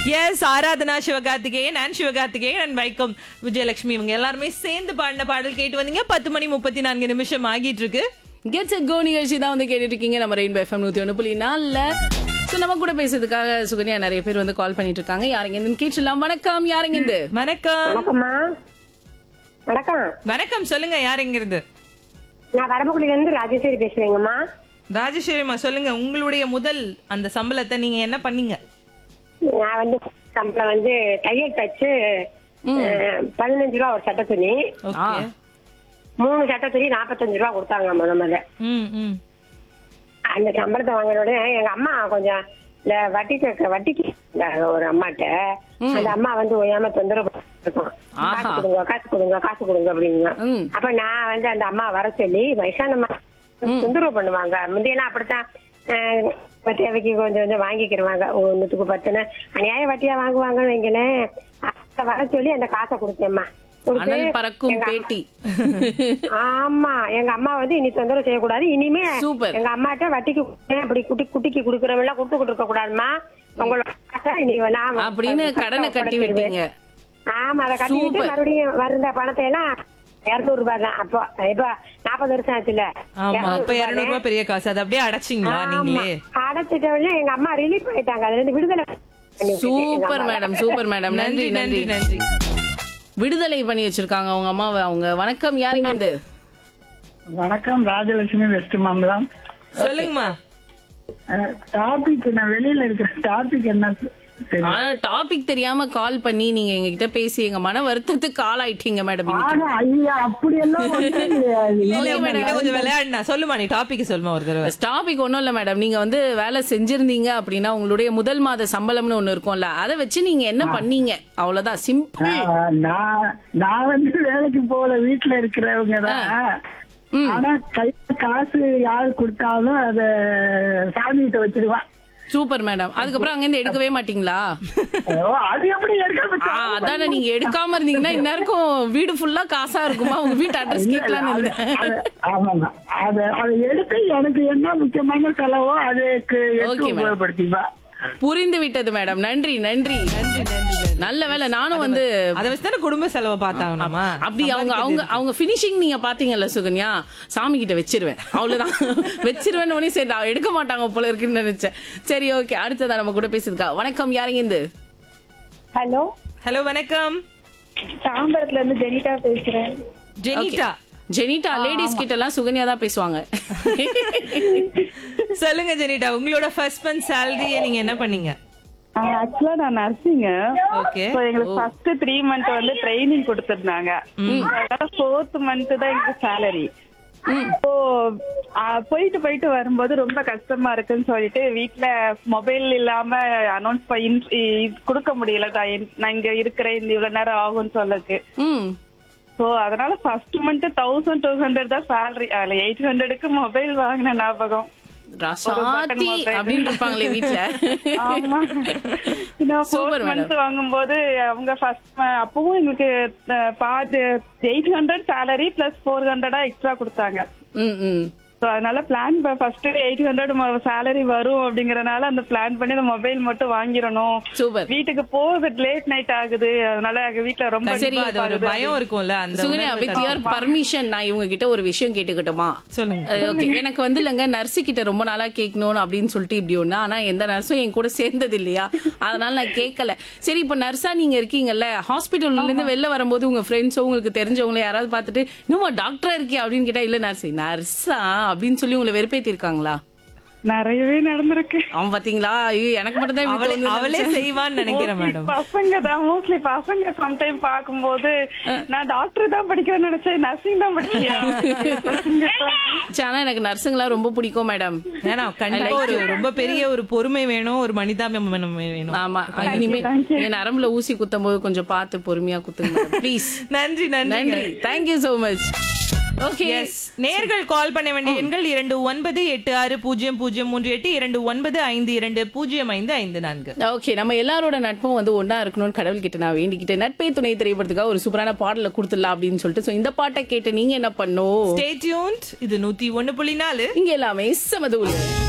S Aradhana Sivakarthikeyan and Sivakarthikeyan and Vaikom Vijayalakshmi இவங்க எல்லாருமே சேர்ந்து பாடின பாடல் கேட்டு வந்தீங்க பத்து மணி முப்பத்தி நான்கு நிமிஷம் ஆகிட்டு இருக்கு கெட்ஸ் கோ நிகழ்ச்சி தான் வந்து கேட்டுட்டு இருக்கீங்க நம்ம ரெயின்போ எஃப்எம் நூத்தி ஒன்று புள்ளி நாலுல ஸோ நம்ம கூட பேசுறதுக்காக சுகன்யா நிறைய பேர் வந்து கால் பண்ணிட்டு இருக்காங்க யாருங்க இருந்து கேட்டுலாம் வணக்கம் யாருங்க இருந்து வணக்கம் வணக்கம்மா வணக்கம் வணக்கம் சொல்லுங்க யார் எங்க இருந்து நான் வரமக்குடியில இருந்து ராஜேஸ்வரி பேசுறேங்கம்மா ராஜேஸ்வரிமா சொல்லுங்க உங்களுடைய முதல் அந்த சம்பளத்தை நீங்க என்ன பண்ணீங்க நான் வந்து சம்பளம் வந்து தையல் தச்சு அஹ், பதினஞ்சு ரூபா ஒரு சட்டை துணி ஆ ஓகே மூணு சட்டை துணி நாற்பத்தஞ்சு ரூபா கொடுத்தாங்க முத முத ம் ம் அந்த சம்பளத்தை வாங்கினோட எங்க அம்மா கொஞ்சம் இந்த வட்டிக்கு வட்டிக்கு இருந்தாங்க ஒரு அம்மாட்ட அந்த அம்மா வந்து ஓயாம தொந்தரவு பண்ணிட்டு இருக்கும் காசு ஆஹா. கொடுங்க காசு கொடுங்க காசு கொடுங்க அப்படிங்க ம். அப்ப நான் வந்து அந்த அம்மா வர சொல்லி வயசானம்மா தொந்தரவு பண்ணுவாங்க முந்தையெல்லாம் அப்படித்தான் அஹ், இப்ப தேவைக்கு கொஞ்சம் கொஞ்சம் வாங்கிக்கிருவாங்க ஒண்ணுத்துக்கு பத்துன்னு அநியாய வட்டியா வாங்குவாங்கன்னு வைங்களேன் அத வர சொல்லி அந்த காசை கொடுத்தேம்மா கொடுத்து அனல் பறக்கும் எங்க அம்மா- பேட்டி ஆமா எங்க அம்மா வந்து இனி தொந்தரவு செய்யக்கூடாது இனிமே சூப்பர். எங்க அம்மாட்ட வட்டிக்கு கொடுத்தேன், அப்படி குட்டி குட்டிக்கு குடுக்கறவெல்லாம் கொடுத்து கொடுக்க கூடாதுமா உங்களோட காசை இனி நான் அப்படின்னு கடனை கட்டி விட்டீங்க ஆமா அதை கட்டிட்டு சூப்பர். மறுபடியும் வந்த பணத்தை எல்லாம் இருநூறு ரூபாய் தான் அப்போ இப்ப நாற்பது வருஷம் ஆச்சுல ஆமா அப்ப இருநூறு ரூபாய் பெரிய காசு அதை அப்படியே அடைச்சிங்களா நீங்களே அடைச்சிட்டவங்க எங்க அம்மா ரிலீஃப் ஆயிட்டாங்க அதுல இருந்து விடுதலை பண்ணி விட்டுட்டேன் எங்க சூப்பர் அம்மாவை. மேடம் சூப்பர் மேடம் நன்றி நன்றி நன்றி விடுதலை பண்ணி வச்சிருக்காங்க அவங்க அம்மாவை அவங்க வணக்கம் யாருங்க இருந்து வணக்கம் ராஜலட்சுமி வெஸ்ட் மாம்பலம் சொல்லுங்கம்மா டாபிக் நான் வெளியில இருக்கிற டாபிக் என்ன தெரியும் ஆனா டாபிக் தெரியாம கால் பண்ணி நீங்க எங்க கிட்ட பேசி எங்க மன வருத்தத்துக்கு கால் ஆயிட்டீங்க மேடம் இன்னைக்கு. ஆனா ஐயா அப்படி எல்லாம் ஒண்ணும் கிடையாது. இல்ல உங்ககிட்ட கொஞ்சம் விளையாடுனா சொல்லுமா நீ டாபிக் சொல்லுமா ஒரு தடவை டாபிக் ஒண்ணும் இல்ல மேடம் நீங்க வந்து வேலை செஞ்சிருந்தீங்க அப்படின்னா உங்களுடைய முதல் மாத சம்பளம்னு ஒண்ணு இருக்கும்ல அதை வச்சு நீங்க என்ன பண்ணீங்க அவ்வளவுதான் சிம்பிள் நான் நான் நான் வந்து வேலைக்கு போல வீட்டுல இருக்கிறவங்க தான் ஆனா கையில காசு யாரு கொடுத்தாலும் அத சாமிகிட்ட வச்சிருவான் சூப்பர் மேடம் அதுக்கப்புறம் அங்க இருந்து எடுக்கவே மாட்டீங்களா ஓ, அது எப்படி எடுக்காம ஆ, அதானே நீங்க எடுக்காம இருந்தீங்கன்னா இந்நேரம் வீடு ஃபுல்லா காசா இருக்குமா உங்க வீட்டு அட்ரஸ் கேட்கலாம்னு இருந்தேன் அது- ஆமாமா அத அதை எடுத்து எனக்கு என்ன முக்கியமான செலவோ அதுக்கு எடுத்து Okay, madam. உபயோகப்படுத்திப்பா புரிந்து விட்டது மேடம் நன்றி நன்றி நல்ல வேலை நானும் வந்து அதை வச்சு தானே குடும்ப செலவை பார்த்தாங்களாமா அப்படி அவங்க அவங்க அவங்க பினிஷிங் நீங்க பாத்தீங்கல்ல சுகன்யா சாமி கிட்ட வச்சிருவேன் அவ்வளவுதான் வச்சிருவேன் உடனே சரி நான் எடுக்க மாட்டாங்க போல இருக்குன்னு நினைச்சேன் சரி ஓகே அடுத்ததா நம்ம கூட பேசுறதுக்கா வணக்கம் யாருங்க இருந்து ஹலோ ஹலோ வணக்கம் தாம்பரத்துல இருந்து ஜெனிதா பேசுறேன் ஜெனிதா ஜெனிட்டா லேடிஸ் கிட்ட எல்லாம் சுகன்யா தான் பேசுவாங்க சொல்லுங்க ஜெனிட்டா உங்களோட ஃபர்ஸ்ட் மந்த் சேலரிய நீங்க என்ன பண்ணீங்க ஆக்சுவலா நான் நர்சிங்க ஓகே So, எங்களுக்கு ஃபர்ஸ்ட் த்ரீ மந்த் வந்து ட்ரைனிங் கொடுத்திருந்தாங்க அதனால ஃபோர்த் மந்த் தான் எங்களுக்கு சேலரி இப்போ போயிட்டு போயிட்டு வரும்போது ரொம்ப கஷ்டமா இருக்குன்னு சொல்லிட்டு வீட்ல மொபைல் இல்லாம அனௌன்ஸ் பண்ணி கொடுக்க முடியல தான் நான் இங்க இருக்கிறேன் இந்த இவ்வளவு நேரம் ஆகும்னு சொல்லக்கு ம் சோ அதனால first month thousand two hundred தான் சேலரி அதுல எயிட் ஹண்ட்ரடுக்கு மொபைல் வாங்கின ஞாபகம் ரசாத்தி அப்படின்னு இருப்பாங்களே வீட்டுல ஆமா Super, ஃபோர் madam. மந்த் வாங்கும்போது அவங்க ஃபர்ஸ்ட் அப்பவும் எங்களுக்கு அஹ், பாதி eight hundred salary plus four ஹண்ட்ரடா எக்ஸ்ட்ரா கொடுத்தாங்க ம் ம் ஸோ அதனால plan first eight hundred salary வரும் அப்படிங்கறதுனால அந்த பிளான் பண்ணி அந்த மொபைல் மட்டும் வாங்கிடணும் சூப்பர் வீட்டுக்கு போகுது லேட் நைட் ஆகுது அதனால எங்க வீட்டுல ரொம்ப சரி, அது ஒரு பயம் இருக்கும்ல அந்த சுகன்யா உணர்வு வித் யுவர் பர்மிஷன் நான் இவங்க கிட்ட ஒரு விஷயம் கேட்டுக்கிட்டோமா சொல்லுங்க ஓகே எனக்கு வந்து இல்லைங்க நர்ஸு கிட்ட ரொம்ப நாளா கேட்கணும் அப்படின்னு சொல்லிட்டு இப்படி ஒண்ணு ஆனா எந்த நர்ஸும் என் கூட சேர்ந்தது இல்லையா அதனால நான் கேட்கல சரி இப்ப நர்ஸா நீங்க இருக்கீங்கல்ல ஹாஸ்பிட்டல்ல இருந்து வெளில வரும்போது உங்க ஃப்ரெண்ட்ஸோ உங்களுக்கு தெரிஞ்சவங்கள யாராவது பார்த்துட்டு இன்னும் டாக்டரா இருக்கியா அப்படின்னு கேட்டா இல்ல நர்ஸ் நர்ஸா அப்படின்னு சொல்லி உங்களை வெறுப்பேத்தி இருக்காங்களா நிறையவே நடந்திருக்கு அவன் பாத்தீங்களா ஐயோ எனக்கு மட்டும் தான் அவளே அவளே செய்வான்னு நினைக்கிறேன் மேடம் பசங்க தான் மோஸ்ட்லி பசங்க சம்டைம் பாக்கும்போது நான் டாக்டர் தான் படிக்கிறேன்னு நினைச்சேன் நர்சிங் தான் படிக்கிறியா பசங்க தான். ஆனா எனக்கு நர்ஸுங்களா ரொம்ப பிடிக்கும் மேடம் ஏன்னா கண்டிப்பா ஒரு ரொம்ப பெரிய ஒரு பொறுமை வேணும் ஒரு மனிதாபிமானம் வேணும் ஆமா இனிமே என் நரம்புல ஊசி குத்தும் போது கொஞ்சம் பார்த்து பொறுமையா குத்துங்க ப்ளீஸ் நன்றி நன்றி நன்றி thank you so much okay yes நேர்கள் கால் பண்ண வேண்டிய எண்கள் இரண்டு ஒன்பது எட்டு ஆறு பூஜ்ஜியம் பூஜ்ஜியம் மூன்று எட்டு இரண்டு ஒன்பது ஐந்து இரண்டு பூஜ்ஜியம் ஐந்து ஐந்து நான்கு ஓகே நம்ம எல்லாரோட நட்பும் வந்து ஒண்ணா இருக்கணும்னு கடவுள் கிட்ட நான் வேண்டிக்கிட்டு நட்பே துணை திரைப்படத்துக்காக ஒரு சூப்பரான பாடல கொடுத்துடலாம் அப்படின்னு சொல்லிட்டு சோ இந்த பாட்டை கேட்டு நீங்க என்ன பண்ணும் ஸ்டே டியூன்ட் இது நூத்தி ஒன்னு புள்ளி நாலு இங்க எல்லாமே சமதூள்